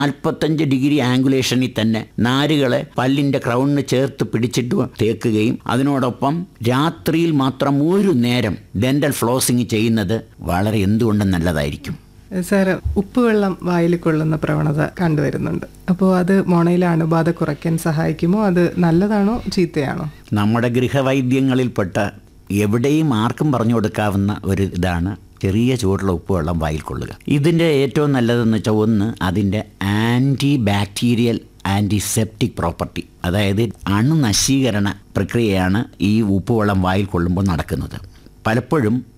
നാൽപ്പത്തഞ്ച് ഡിഗ്രി ആംഗുലേഷനിൽ തന്നെ നാരുകളെ പല്ലിൻ്റെ ക്രൗണിന് ചേർത്ത് പിടിച്ചിട്ട് തേക്കുകയും അതിനോടൊപ്പം രാത്രിയിൽ മാത്രം ഒരു നേരം ഡെൻ്റൽ ഫ്ലോസിങ് ചെയ്യുന്നത് വളരെ എന്തുകൊണ്ടും നല്ലതായിരിക്കും സാർ ഉപ്പുവെള്ളം വായിൽ കൊള്ളുന്ന പ്രവണത കണ്ടുവരുന്നുണ്ട് അപ്പോൾ അത് മോണയിലെ അണുബാധ കുറയ്ക്കാൻ സഹായിക്കുമോ അത് നല്ലതാണോ ചീത്തയാണോ നമ്മുടെ ഗൃഹവൈദ്യങ്ങളിൽപ്പെട്ട എവിടെയും ആർക്കും പറഞ്ഞു കൊടുക്കാവുന്ന ഒരു ഇതാണ് ചെറിയ ചൂടുള്ള ഉപ്പുവെള്ളം വായിൽ കൊള്ളുക ഇതിൻ്റെ ഏറ്റവും നല്ലതെന്ന് വെച്ചാൽ ഒന്ന് അതിൻ്റെ ആൻറ്റി ബാക്ടീരിയൽ ആൻറ്റിസെപ്റ്റിക് പ്രോപ്പർട്ടി അതായത് അണുനശീകരണ പ്രക്രിയയാണ് ഈ ഉപ്പുവെള്ളം വായിൽ കൊള്ളുമ്പോൾ നടക്കുന്നത് പലപ്പോഴും